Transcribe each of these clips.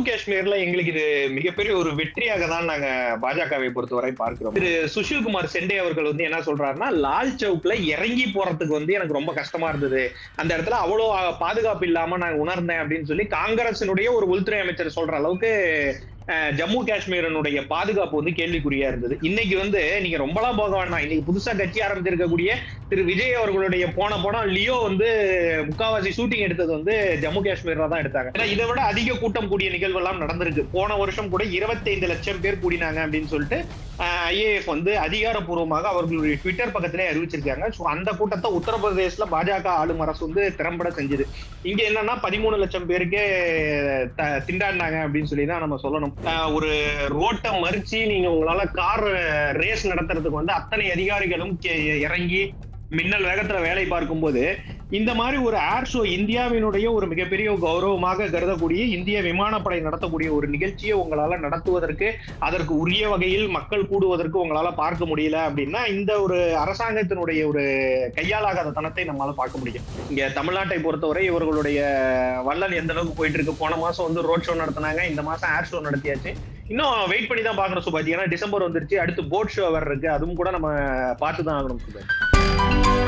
காஷ்மீர்ல எங்களுக்கு இது மிகப்பெரிய ஒரு வெற்றியாக தான் நாங்க பாஜகவை பொறுத்தவரை பார்க்கிறோம் திரு சுஷில்குமார் செண்டே அவர்கள் வந்து என்ன சொல்றாருன்னா லால் சவுக்ல இறங்கி போறதுக்கு வந்து எனக்கு ரொம்ப கஷ்டமா இருந்தது அந்த இடத்துல அவ்வளவு பாதுகாப்பு இல்லாம நான் உணர்ந்தேன் அப்படின்னு சொல்லி காங்கிரசினுடைய ஒரு உள்துறை அமைச்சர் சொல்ற அளவுக்கு அஹ், ஜம்மு காஷ்மீரனுடைய பாதுகாப்பு வந்து கேள்விக்குறியா இருந்தது இன்னைக்கு வந்து நீங்க ரொம்பலாம் போக வேண்டாம் இன்னைக்கு புதுசா கட்சி ஆரம்பிச்சிருக்கக்கூடிய திரு விஜய் அவர்களுடைய போன படம் லியோ வந்து முக்காவாசி ஷூட்டிங் எடுத்தது வந்து ஜம்மு காஷ்மீர்ல தான் எடுத்தாங்க ஏன்னா இதை விட அதிக கூட்டம் கூடிய நிகழ்வு எல்லாம் நடந்திருக்கு போன வருஷம் கூட 25 லட்சம் பேர் கூடினாங்க அப்படின்னு சொல்லிட்டு ஐஏஎஃப் வந்து அதிகாரப்பூர்வமாக அவர்களுடைய ட்விட்டர் பக்கத்திலே அறிவிச்சிருக்காங்க ஸோ அந்த கூட்டத்தை உத்தரப்பிரதேசல பாஜக ஆளும் அரசு வந்து திறம்பட செஞ்சது இங்க என்னன்னா பதிமூணு லட்சம் பேருக்கே த- திண்டாடினாங்க அப்படின்னு சொல்லி தான் நம்ம சொல்லணும் ஆஹ் ஒரு ரோட்டை மறிச்சு நீங்க உங்களால கார் ரேஸ் நடத்துறதுக்கு வந்து அத்தனை அதிகாரிகளும் கே- இறங்கி மின்னல் வேகத்துல வேலை பார்க்கும்போது இந்த மாதிரி ஒரு ஏர் ஷோ இந்தியாவினுடைய ஒரு மிகப்பெரிய கௌரவமாக கருதக்கூடிய இந்திய விமானப்படை நடத்தக்கூடிய ஒரு நிகழ்ச்சியை உங்களால நடத்துவதற்கு அதற்கு உரிய வகையில் மக்கள் கூடுவதற்கு உங்களால பார்க்க முடியல அப்படின்னா இந்த ஒரு அரசாங்கத்தினுடைய ஒரு கையாளாகாத தனத்தை நம்மளால பார்க்க முடியும் இங்க தமிழ்நாட்டை பொறுத்தவரை இவர்களுடைய வள்ளல் எந்த அளவுக்கு போயிட்டு இருக்கு போன மாசம் வந்து ரோட் ஷோ நடத்தினாங்க இந்த மாசம் ஏர் ஷோ நடத்தியாச்சு இன்னும் வெயிட் பண்ணி தான் பார்க்கணும் சுபாஜி ஏன்னா டிசம்பர் வந்துருச்சு அடுத்து போட் ஷோ வேற இருக்கு அதுவும் கூட நம்ம பார்த்து தான் ஆகணும் சுபாஜி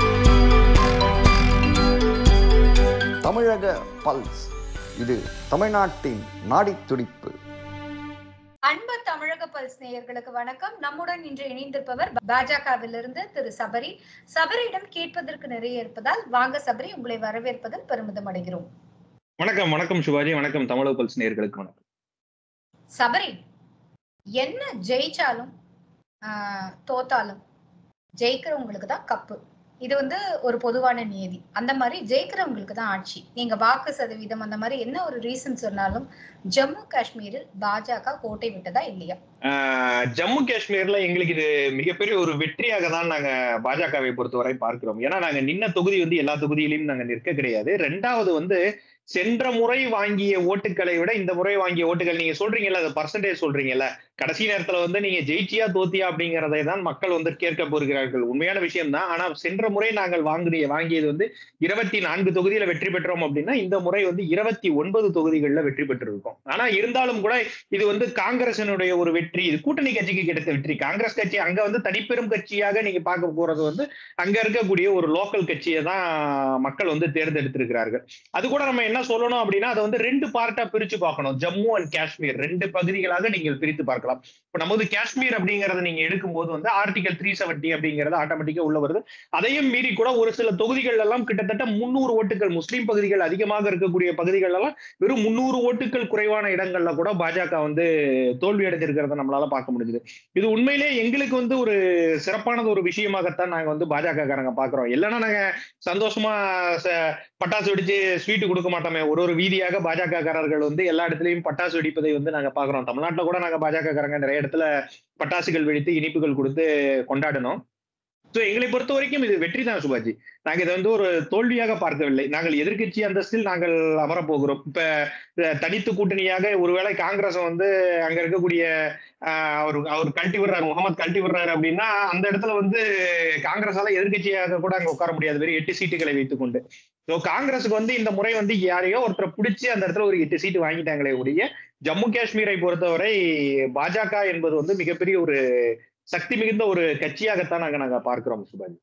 தமிழக பல்ஸ் இது தமிழ்நாட்டின் நாடித் துடிப்பு அன்பு தமிழக பல்ஸ் நேயர்களுக்கு வணக்கம் நம்முடன் இன்று இணைந்திருப்பவர் பாஜகவிலிருந்து திரு சபரி சபரியிடம் கேட்பதற்கு நிறைய இருப்பதால் வாங்க சபரி உங்களை வரவேற்பதில் பெருமிதம் அடைகிறோம் வணக்கம் வணக்கம் சிவாஜி வணக்கம் தமிழக பல்ஸ் நேர்களுக்கு வணக்கம் சபரி என்ன ஜெயிச்சாலும் ஆஹ், தோத்தாலும் ஜெயிக்கிறவங்களுக்கு தான் கப்பு இது வந்து ஒரு பொதுவான நியதி அந்த மாதிரி ஜெயிக்கிறவங்களுக்கு தான் ஆட்சி நீங்க வாக்கு சதவீதம் அந்த மாதிரி என்ன ஒரு ரீசன் சொன்னாலும் ஜம்மு காஷ்மீரில் பாஜக கோட்டை விட்டதா இல்லையா ஆஹ் ஜம்மு காஷ்மீர்ல எங்களுக்கு இது மிகப்பெரிய ஒரு வெற்றியாக தான் நாங்க பாஜகவை பொறுத்தவரை பார்க்கிறோம் ஏன்னா நாங்க நின்ன தொகுதி வந்து எல்லா தொகுதியிலையும் நாங்க நிற்க கிடையாது ரெண்டாவது வந்து சென்ற முறை வாங்கிய ஓட்டுகளை விட இந்த முறை வாங்கிய ஓட்டுகள் நீங்க சொல்றீங்கல்ல அது பர்சன்டேஜ் சொல்றீங்கல்ல கடைசி நேரத்துல வந்து நீங்க ஜெயிச்சியா தோத்தியா அப்படிங்கறதை தான் மக்கள் வந்து கேட்க போகிறார்கள் உண்மையான விஷயம் தான் ஆனா சென்ற முறை நாங்கள் வாங்கிய வாங்கியது வந்து இருபத்தி நான்கு தொகுதியில வெற்றி பெற்றோம் அப்படின்னா இந்த முறை வந்து இருபத்தி ஒன்பது தொகுதிகளில் வெற்றி பெற்றிருக்கோம் ஆனா இருந்தாலும் கூட இது வந்து காங்கிரசினுடைய ஒரு வெற்றி இது கூட்டணி கட்சிக்கு கிடைத்த வெற்றி காங்கிரஸ் கட்சி அங்க வந்து தனிப்பெரும் கட்சியாக நீங்க பார்க்க போறது வந்து அங்க இருக்கக்கூடிய ஒரு லோக்கல் கட்சியை தான் மக்கள் வந்து தேர்ந்தெடுத்திருக்கிறார்கள் அது கூட நம்ம என்ன சொல்லணும் அப்படின்னா அதை வந்து ரெண்டு பார்ட்டா பிரிச்சு பார்க்கணும் ஜம்மு அண்ட் காஷ்மீர் ரெண்டு பகுதிகளாக நீங்கள் பிரித்து பார்க்கலாம் இப்ப நமது காஷ்மீர் அப்படிங்கறத நீங்க எடுக்கும்போது வந்து ஆர்டிகல் த்ரீ செவன்டி அப்படிங்கறது ஆட்டோமேட்டிக்கா உள்ள வருது அதையும் மீறி கூட ஒரு சில தொகுதிகள் எல்லாம் கிட்டத்தட்ட முன்னூறு ஓட்டுகள் முஸ்லீம் பகுதிகள் அதிகமாக இருக்கக்கூடிய பகுதிகள் எல்லாம் வெறும் முன்னூறு ஓட்டுகள் குறைவான இடங்கள்ல கூட பாஜக வந்து தோல்வி அடைஞ்சிருக்கிறத நம்மளால பார்க்க முடியுது இது உண்மையிலே எங்களுக்கு வந்து ஒரு சிறப்பானது ஒரு விஷயமாகத்தான் நாங்க வந்து பாஜக காரங்க பாக்குறோம் இல்லைன்னா நாங்க சந்தோஷமா ச- பட்டாசு வெடிச்சு ஸ்வீட் கொடுக்க மாட்டோமே ஒரு ஒரு வீதியாக பாஜக காரர்கள் வந்து எல்லா இடத்துலயும் பட்டாசு வெடிப்பதை வந்து நாங்க பாக்குறோம் தமிழ்நாட்டுல கூட நாங்க பாஜக காரங்க நிறைய இடத்துல பட்டாசுகள் வெடித்து இனிப்புகள் கொடுத்து கொண்டாடினோம் ஸோ எங்களை பொறுத்த வரைக்கும் இது வெற்றி தான் சுபாஜி நாங்க இதை வந்து ஒரு தோல்வியாக பார்க்கவில்லை நாங்கள் எதிர்க்கட்சி அந்தஸ்தில் நாங்கள் அமரப்போகிறோம் இப்ப அஹ், தனித்து கூட்டணியாக ஒருவேளை காங்கிரஸ் வந்து அங்க இருக்கக்கூடிய ஆஹ், அவர் அவர் கழட்டி விடுறாரு முகமது கழட்டி விடுறாரு அப்படின்னா அந்த இடத்துல வந்து காங்கிரஸால எதிர்க்கட்சியாக கூட அங்க உட்கார முடியாது வெறும் எட்டு சீட்டுகளை வைத்துக்கொண்டு ஸோ காங்கிரஸுக்கு வந்து இந்த முறை வந்து யாரையோ ஒருத்தரை பிடிச்சி அந்த இடத்துல ஒரு எட்டு சீட்டு வாங்கிட்டாங்களே ஒழிய ஜம்மு காஷ்மீரை பொறுத்தவரை பாஜக என்பது வந்து மிகப்பெரிய ஒரு சக்தி மிகுந்த ஒரு கட்சியாகத்தான் நாங்க நாங்க பார்க்கிறோம் சுபாஜி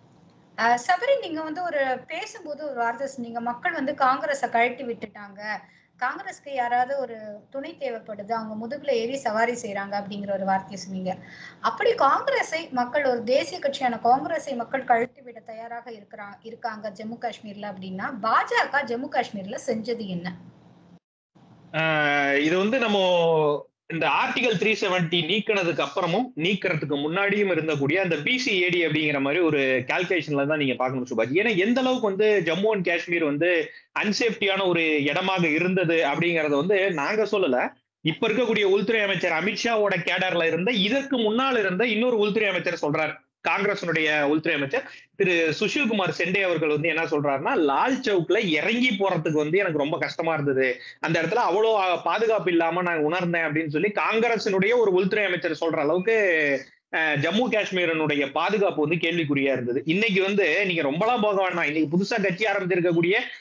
ஆஹ், சபரி நீங்க வந்து ஒரு பேசும்போது ஒரு வார்த்தை சொன்னீங்க மக்கள் வந்து காங்கிரஸை கழட்டி விட்டுட்டாங்க காங்கிரஸ்க்கு யாராவது ஒரு துணை தேவைப்படுது அவங்க முதுகுல ஏறி சவாரி செய்றாங்க அப்படிங்கிற ஒரு வார்த்தையை சொன்னீங்க அப்படி காங்கிரஸை மக்கள் ஒரு தேசிய கட்சியான காங்கிரஸை மக்கள் கழட்டி விட தயாராக இருக்கிறாங்க இருக்காங்க ஜம்மு காஷ்மீர்ல அப்படின்னா பாஜக ஜம்மு காஷ்மீர்ல செஞ்சது என்ன ஆஹ் இது வந்து நம்ம இந்த ஆர்டிகல் த்ரீ செவன்டி நீக்கினதுக்கு அப்புறமும் நீக்கிறதுக்கு முன்னாடியும் இருந்தக்கூடிய அந்த பிசிஏடி அப்படிங்கிற மாதிரி ஒரு கால்குலேஷன்ல தான் நீங்க பார்க்கணும் சுபாஜி ஏன்னா எந்த அளவுக்கு வந்து ஜம்மு அண்ட் காஷ்மீர் வந்து அன்சேஃப்டியான ஒரு இடமாக இருந்தது அப்படிங்கறத வந்து நாங்க சொல்லல இப்ப இருக்கக்கூடிய உள்துறை அமைச்சர் அமித்ஷாவோட கேடர்ல இருந்த இதற்கு முன்னால் இருந்த இன்னொரு உள்துறை அமைச்சர் சொல்றார் காங்கிரசினுடைய உள்துறை அமைச்சர் திரு சுஷில்குமார் செண்டே அவர்கள் வந்து என்ன சொல்றாருன்னா லால் சவுக்ல இறங்கி போறதுக்கு வந்து எனக்கு ரொம்ப கஷ்டமா இருந்தது அந்த இடத்துல அவ்வளவு பாதுகாப்பு இல்லாம நான் உணர்ந்தேன் அப்படின்னு சொல்லி காங்கிரசினுடைய ஒரு உள்துறை அமைச்சர் சொல்ற அளவுக்கு அஹ், ஜம்மு காஷ்மீரனுடைய பாதுகாப்பு வந்து கேள்விக்குறியா இருந்தது இன்னைக்கு வந்து நீங்க ரொம்பலாம் போக வேண்டாம் இன்னைக்கு புதுசா கட்சி ஆரம்பிச்சிருக்கக்கூடிய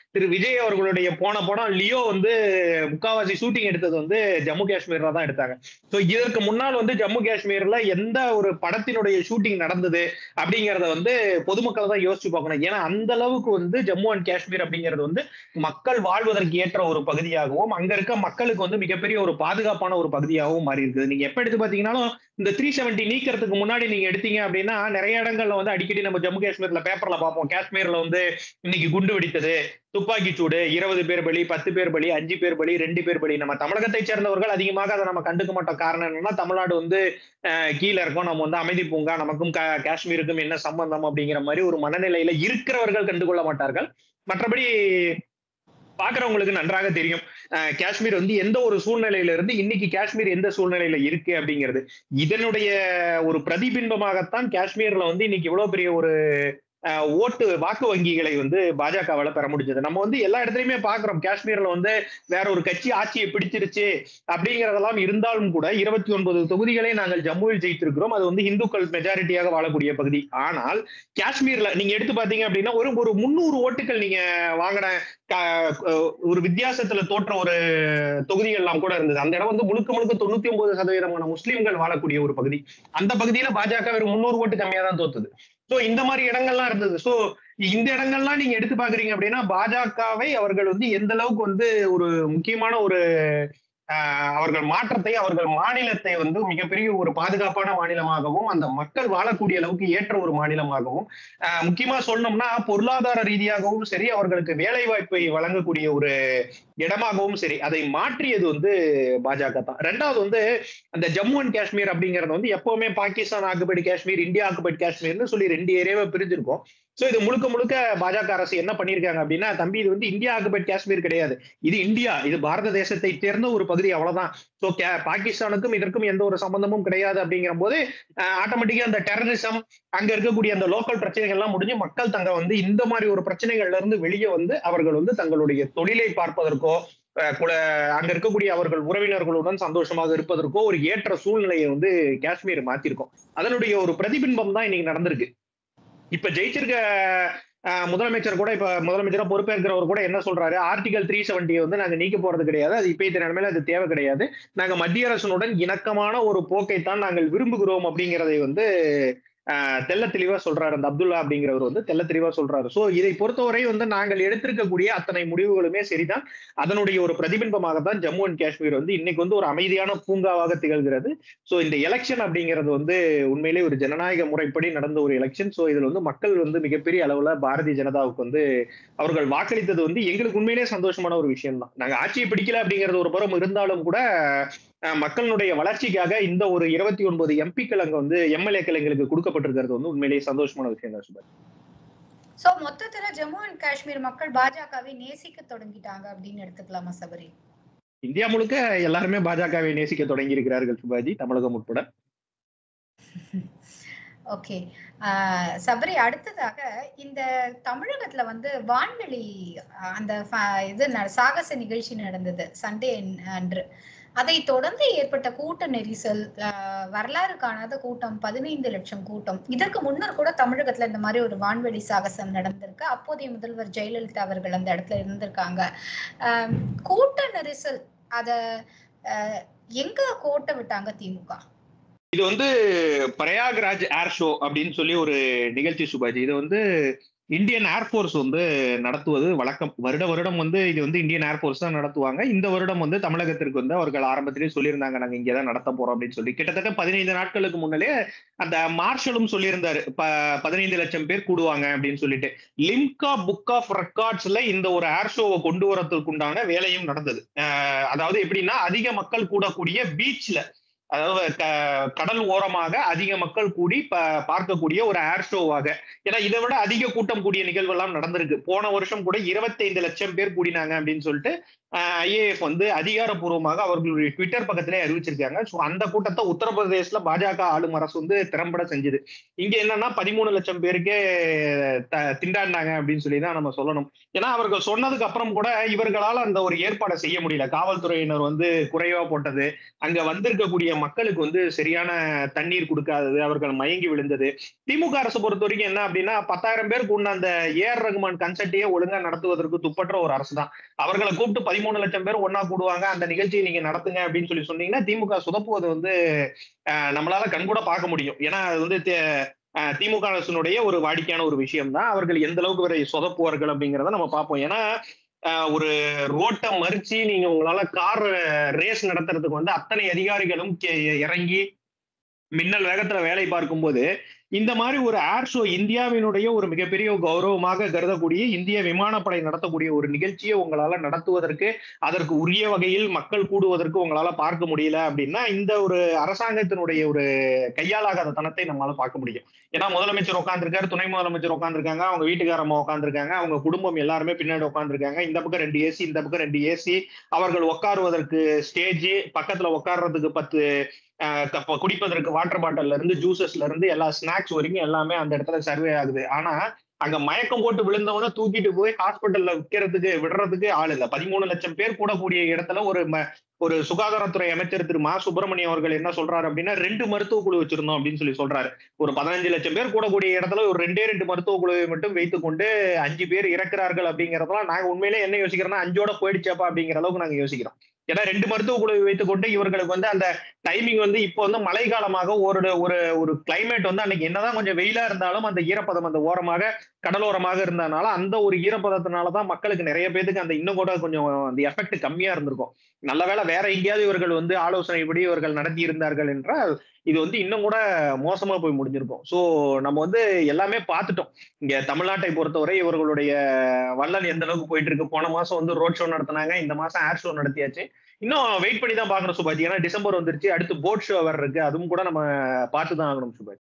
திரு விஜய் அவர்களுடைய போன படம் லியோ வந்து முக்காவாசி ஷூட்டிங் எடுத்தது வந்து ஜம்மு காஷ்மீர்ல தான் எடுத்தாங்க சோ இதற்கு முன்னால் வந்து ஜம்மு காஷ்மீர்ல எந்த ஒரு படத்தினுடைய ஷூட்டிங் நடந்தது அப்படிங்கறத வந்து பொதுமக்கள் தான் யோசிச்சு பார்க்கணும் ஏன்னா அந்த அளவுக்கு வந்து ஜம்மு அண்ட் காஷ்மீர் அப்படிங்கிறது வந்து மக்கள் வாழ்வதற்கு ஏற்ற ஒரு பகுதியாகவும் அங்க இருக்க மக்களுக்கு வந்து மிகப்பெரிய ஒரு பாதுகாப்பான ஒரு பகுதியாகவும் மாறி இருக்குது நீங்க எப்ப எடுத்து பாத்தீங்கன்னாலும் இந்த த்ரீ செவன்டி நீக்கிறதுக்கு முன்னாடி நீங்க எடுத்தீங்க அப்படின்னா நிறைய இடங்கள்ல வந்து அடிக்கடி நம்ம ஜம்மு காஷ்மீர்ல பேப்பர்ல பார்ப்போம் காஷ்மீர்ல வந்து இன்னைக்கு குண்டு வெடித்தது துப்பாக்கி சூடு இருபது பேர் பலி பத்து பேர் பலி அஞ்சு பேர் பலி ரெண்டு பேர் பலி நம்ம தமிழகத்தை சேர்ந்தவர்கள் அதிகமாக அதை நம்ம கண்டுக்க மாட்டோம் காரணம் என்னன்னா தமிழ்நாடு வந்து அஹ், கீழே இருக்கோம் நம்ம வந்து அமைதி பூங்கா நமக்கும் கா- காஷ்மீருக்கும் என்ன சம்பந்தம் அப்படிங்கிற மாதிரி ஒரு மனநிலையில இருக்கிறவர்கள் கண்டுகொள்ள மாட்டார்கள் மற்றபடி பாக்குறவங்களுக்கு நன்றாக தெரியும் அஹ், காஷ்மீர் வந்து எந்த ஒரு சூழ்நிலையில இருந்து இன்னைக்கு காஷ்மீர் எந்த சூழ்நிலையில இருக்கு அப்படிங்கிறது இதனுடைய ஒரு பிரதிபிம்பமாகத்தான் காஷ்மீர்ல வந்து இன்னைக்கு இவ்வளவு பெரிய ஒரு அஹ், ஓட்டு வாக்கு வங்கிகளை வந்து பாஜகவால பெற முடிஞ்சது நம்ம வந்து எல்லா இடத்துலயுமே பாக்குறோம் காஷ்மீர்ல வந்து வேற ஒரு கட்சி ஆட்சியை பிடிச்சிருச்சு அப்படிங்கறதெல்லாம் இருந்தாலும் கூட இருபத்தி ஒன்பது தொகுதிகளை நாங்கள் ஜம்முவில் ஜெயித்திருக்கிறோம் அது வந்து இந்துக்கள் மெஜாரிட்டியாக வாழக்கூடிய பகுதி ஆனால் காஷ்மீர்ல நீங்க எடுத்து பாத்தீங்க அப்படின்னா ஒரு ஒரு முந்நூறு ஓட்டுகள் நீங்க வாங்கின க- ஒரு வித்தியாசத்துல தோற்ற ஒரு தொகுதிகள்லாம் கூட இருந்தது அந்த இடம் வந்து முழுக்க முழுக்க தொண்ணூத்தி ஒன்பது சதவீதமான முஸ்லிம்கள் வாழக்கூடிய ஒரு பகுதி அந்த பகுதியில பாஜக வெறும் முந்நூறு ஓட்டு கம்மியா தான் தோத்துது சோ இந்த மாதிரி இடங்கள்லாம் இருந்தது சோ இந்த இடங்கள்லாம் நீங்க எடுத்து பாக்குறீங்க அப்படின்னா பாஜகவை அவர்கள் வந்து எந்த அளவுக்கு வந்து ஒரு முக்கியமான ஒரு ஆஹ், அவர்கள் மாற்றத்தை அவர்கள் மாநிலத்தை வந்து மிகப்பெரிய ஒரு பாதுகாப்பான மாநிலமாகவும் அந்த மக்கள் வாழக்கூடிய அளவுக்கு ஏற்ற ஒரு மாநிலமாகவும் ஆஹ், முக்கியமா சொல்லணும்னா பொருளாதார ரீதியாகவும் சரி அவர்களுக்கு வேலை வாய்ப்பை வழங்கக்கூடிய ஒரு இடமாகவும் சரி அதை மாற்றியது வந்து பாஜக தான் ரெண்டாவது வந்து அந்த ஜம்மு அண்ட் காஷ்மீர் அப்படிங்கறது வந்து எப்பவுமே பாகிஸ்தான் ஆக்குபைடு காஷ்மீர் இந்தியா ஆக்குபைடு காஷ்மீர்னு சொல்லி ரெண்டு ஏரியாவை பிரிஞ்சிருக்கும் சோ இது முழுக்க முழுக்க பாஜக அரசு என்ன பண்ணிருக்காங்க அப்படின்னா தம்பி இது வந்து இந்தியா ஆக்குபைடு காஷ்மீர் கிடையாது இது இந்தியா இது பாரத தேசத்தை சேர்ந்த ஒரு பகுதி அவ்வளவுதான் சோ பாகிஸ்தானுக்கும் இதற்கும் எந்த ஒரு சம்பந்தமும் கிடையாது அப்படிங்கிற போது ஆட்டோமேட்டிக்கா அந்த டெரரிசம் அங்க இருக்கக்கூடிய அந்த லோக்கல் பிரச்சனைகள் எல்லாம் முடிஞ்சு மக்கள் தங்க வந்து இந்த மாதிரி ஒரு பிரச்சனைகள்ல இருந்து வெளியே வந்து அவர்கள் வந்து தங்களுடைய தொழிலை பார்ப்பதற்கோ அஹ், குல அங்க இருக்கக்கூடிய அவர்கள் உறவினர்களுடன் சந்தோஷமாக இருப்பதற்கோ ஒரு ஏற்ற சூழ்நிலையை வந்து காஷ்மீர் மாத்திருக்கோம் அதனுடைய ஒரு பிரதிபிம்பம் தான் இன்னைக்கு நடந்திருக்கு இப்ப ஜெயிச்சிருக்க அஹ், முதலமைச்சர் கூட இப்ப முதலமைச்சரா பொறுப்பேற்கிறவர் கூட என்ன சொல்றாரு ஆர்டிகல் த்ரீ செவன்டியை வந்து நாங்க நீக்க போறது கிடையாது அது இப்ப நிலைமையில அது தேவை கிடையாது நாங்க மத்திய அரசுடன் இணக்கமான ஒரு போக்கைத்தான் நாங்கள் விரும்புகிறோம் அப்படிங்கிறதை வந்து ஆஹ் தெள்ள தெளிவா சொல்றாரு அந்த அப்துல்லா அப்படிங்கிறவர் வந்து தெள்ள தெளிவா சொல்றாரு சோ இதை பொறுத்தவரை வந்து நாங்கள் எடுத்திருக்கக்கூடிய அத்தனை முடிவுகளுமே சரிதான் அதனுடைய ஒரு பிரதிபிம்பமாக தான் ஜம்மு அண்ட் காஷ்மீர் வந்து இன்னைக்கு வந்து ஒரு அமைதியான பூங்காவாக திகழ்கிறது சோ இந்த எலெக்ஷன் அப்படிங்கிறது வந்து உண்மையிலே ஒரு ஜனநாயக முறைப்படி நடந்த ஒரு எலெக்ஷன் சோ இதுல வந்து மக்கள் வந்து மிகப்பெரிய அளவுல பாரதிய ஜனதாவுக்கு வந்து அவர்கள் வாக்களித்தது வந்து எங்களுக்கு உண்மையிலே சந்தோஷமான ஒரு விஷயம் தான் நாங்க ஆட்சியை பிடிக்கல அப்படிங்கிறது ஒரு புறம் இருந்தாலும் கூட அஹ், மக்களுடைய வளர்ச்சிக்காக இந்த ஒரு இருபத்தி ஒன்பது எம்பிக்கள் அங்க வந்து எம்எல்ஏக்கள் எங்களுக்கு கொடுக்கப்பட்டிருக்கிறது வந்து உண்மையிலேயே சந்தோஷமான விஷயம் தான் சுபர் சோ மொத்தத்துல ஜம்மு அண்ட் காஷ்மீர் மக்கள் பாஜகவை நேசிக்க தொடங்கிட்டாங்க அப்படின்னு எடுத்துக்கலாமா சபரி இந்தியா முழுக்க எல்லாருமே பாஜகவை நேசிக்க தொடங்கி இருக்கிறார்கள் சுபாஜி தமிழகம் உட்பட ஓகே சபரி அடுத்ததாக இந்த தமிழகத்துல வந்து வான்வெளி ஆஹ், அந்த ஃப- இது ந- சாகச நிகழ்ச்சி நடந்தது சண்டே அன்று அதை தொடர்ந்து ஏற்பட்ட கூட்ட நெரிசல் ஆஹ், வரலாறு காணாத கூட்டம் பதினைந்து லட்சம் கூட்டம் இதற்கு முன்னர் கூட தமிழகத்துல இந்த மாதிரி ஒரு வான்வெளி சாகசம் நடந்திருக்கு அப்போதைய முதல்வர் ஜெயலலிதா அவர்கள் அந்த இடத்துல இருந்திருக்காங்க ஆஹ், கூட்ட நெரிசல் அத ஆஹ், எங்க கோட்டை விட்டாங்க திமுக இது வந்து பிரயாக்ராஜ் ஏர் ஷோ அப்படின்னு சொல்லி ஒரு நிகழ்ச்சி சுபாஜி இது வந்து இந்தியன் ஏர்ஃபோர்ஸ் வந்து நடத்துவது வழக்கம் வருட வருடம் வந்து இது வந்து இந்தியன் ஏர்ஃபோர்ஸ் தான் நடத்துவாங்க இந்த வருடம் வந்து தமிழகத்திற்கு வந்து அவர்கள் ஆரம்பத்திலேயே சொல்லியிருந்தாங்க நாங்க இங்கே தான் நடத்த போறோம் அப்படின்னு சொல்லி கிட்டத்தட்ட பதினைந்து நாட்களுக்கு முன்னாலே அந்த மார்ஷலும் சொல்லியிருந்தாரு ப பதினைந்து லட்சம் பேர் கூடுவாங்க அப்படின்னு சொல்லிட்டு லிம்கா புக் ஆஃப் ரெக்கார்ட்ஸ்ல இந்த ஒரு ஏர் ஷோவை கொண்டு வரதுக்குண்டான வேலையும் நடந்தது அஹ் அதாவது எப்படின்னா அதிக மக்கள் கூடக்கூடிய பீச்ல அதாவது க- கடல் ஓரமாக அதிக மக்கள் கூடி ப- பார்க்கக்கூடிய ஒரு ஏர் ஷோவாக ஏன்னா இதை விட அதிக கூட்டம் கூடிய நிகழ்வு எல்லாம் நடந்திருக்கு போன வருஷம் கூட 25 லட்சம் பேர் கூடினாங்க அப்படின்னு சொல்லிட்டு ஐஏஎஃப் வந்து அதிகாரப்பூர்வமாக அவர்களுடைய ட்விட்டர் பக்கத்திலே அறிவிச்சிருக்காங்க ஸோ அந்த கூட்டத்தை உத்தரப்பிரதேசல பாஜக ஆளும் அரசு வந்து திறம்பட செஞ்சது இங்க என்னன்னா பதிமூணு லட்சம் பேருக்கே த- திண்டாடினாங்க அப்படின்னு சொல்லி தான் நம்ம சொல்லணும் ஏன்னா அவர்கள் சொன்னதுக்கு அப்புறம் கூட இவர்களால அந்த ஒரு ஏற்பாடை செய்ய முடியல காவல்துறையினர் வந்து குறைவா போட்டது அங்க வந்திருக்கக்கூடிய மக்களுக்கு வந்து சரியான தண்ணீர் கொடுக்காதது அவர்கள் மயங்கி விழுந்தது திமுக அரசு பொறுத்த வரைக்கும் என்ன அப்படின்னா பத்தாயிரம் பேருக்கு உள்ள அந்த ஏஆர் ரகுமான் கன்சர்ட்டையே ஒழுங்கா நடத்துவதற்கு துப்பற்ற ஒரு அரசு தான் அவர்களை கூப்பிட்டு பதிமூணு லட்சம் பேர் ஒன்னா கூடுவாங்க அந்த நிகழ்ச்சியை நீங்க நடத்துங்க அப்படின்னு சொல்லி சொன்னீங்கன்னா திமுக சுதப்புவது வந்து அஹ், நம்மளால கண்கூட பார்க்க முடியும் ஏன்னா அது வந்து தே- அஹ், திமுக அரசினுடைய ஒரு வாடிக்கையான ஒரு விஷயம் தான் அவர்கள் எந்த அளவுக்கு வரை சொதப்புவார்கள் அப்படிங்கிறத நம்ம பார்ப்போம் ஏன்னா அஹ், ஒரு ரோட்டை மறிச்சு நீங்க உங்களால கார் ரேஸ் நடத்துறதுக்கு வந்து அத்தனை அதிகாரிகளும் கே- இறங்கி மின்னல் வேகத்துல வேலை பார்க்கும்போது இந்த மாதிரி ஒரு ஏர் ஷோ இந்தியாவினுடைய ஒரு மிகப்பெரிய கௌரவமாக கருதக்கூடிய இந்திய விமானப்படை நடத்தக்கூடிய ஒரு நிகழ்ச்சியை உங்களால நடத்துவதற்கு அதற்கு உரிய வகையில் மக்கள் கூடுவதற்கு உங்களால பார்க்க முடியல அப்படின்னா இந்த ஒரு அரசாங்கத்தினுடைய ஒரு கையாளாகாத தனத்தை நம்மளால பார்க்க முடியும் ஏன்னா முதலமைச்சர் உட்காந்துருக்காரு துணை முதலமைச்சர் உட்காந்துருக்காங்க அவங்க வீட்டுக்காரம்மா உட்காந்துருக்காங்க அவங்க குடும்பம் எல்லாருமே பின்னாடி உட்காந்துருக்காங்க இந்த பக்கம் ரெண்டு ஏசி இந்த பக்கம் ரெண்டு ஏசி அவர்கள் உட்காருவதற்கு ஸ்டேஜ் பக்கத்துல உட்கார்றதுக்கு பத்து அஹ் கப்ப- குடிப்பதற்கு வாட்டர் பாட்டில்ல இருந்து ஜூசஸ்ல இருந்து எல்லா ஸ்நாக்ஸ் வரைக்கும் எல்லாமே அந்த இடத்துல சர்வே ஆகுது ஆனா அங்க மயக்கம் போட்டு விழுந்தவன தூக்கிட்டு போய் ஹாஸ்பிட்டல்ல விற்கிறதுக்கு விடுறதுக்கு ஆள் இல்ல பதிமூணு லட்சம் பேர் கூடக்கூடிய இடத்துல ஒரு ம- ஒரு சுகாதாரத்துறை அமைச்சர் திரு மா சுப்பிரமணியம் அவர்கள் என்ன சொல்றாரு அப்படின்னா ரெண்டு மருத்துவ குழு வச்சிருந்தோம் அப்படின்னு சொல்லி சொல்றாரு ஒரு பதினஞ்சு லட்சம் பேர் கூடக்கூடிய இடத்துல ஒரு ரெண்டே ரெண்டு மருத்துவ குழுவை மட்டும் வைத்துக்கொண்டு அஞ்சு பேர் இறக்குறார்கள் அப்படிங்கறதெல்லாம் நாங்க உண்மையிலே என்ன யோசிக்கிறோம்னா அஞ்சோட போயிடுச்சாப்பா அப்படிங்கிற அளவுக்கு நாங்க யோசிக்கிறோம் ஏன்னா ரெண்டு மருத்துவ குழுவை வைத்துக்கொண்டு இவர்களுக்கு வந்து அந்த டைமிங் வந்து இப்போ வந்து மழை காலமாக ஒரு ஒரு ஒரு கிளைமேட் வந்து அன்னைக்கு என்னதான் கொஞ்சம் வெயிலா இருந்தாலும் அந்த ஈரப்பதம் அந்த ஓரமாக கடலோரமாக இருந்ததுனால அந்த ஒரு ஈரப்பதத்தினால தான் மக்களுக்கு நிறைய பேருக்கு அந்த இன்னும் கூட கொஞ்சம் அந்த எஃபெக்ட் கம்மியா இருந்திருக்கும் நல்ல வேளை வேற எங்கேயாவது இவர்கள் வந்து ஆலோசனைப்படி இவர்கள் நடத்தி இருந்தார்கள் என்றால் இது வந்து இன்னும் கூட மோசமா போய் முடிஞ்சிருக்கும் ஸோ நம்ம வந்து எல்லாமே பார்த்துட்டோம் இங்க தமிழ்நாட்டை பொறுத்தவரை இவர்களுடைய வள்ளல் எந்த அளவுக்கு போயிட்டு இருக்கு போன மாசம் வந்து ரோட் ஷோ நடத்தினாங்க இந்த மாசம் ஏர் ஷோ நடத்தியாச்சு இன்னும் வெயிட் பண்ணி தான் பார்க்கணும் சுபாஜி ஏன்னா டிசம்பர் வந்துருச்சு அடுத்து போட் ஷோ வேற இருக்கு அதுவும் கூட நம்ம பார்த்து தான் ஆகணும் சுபாஜி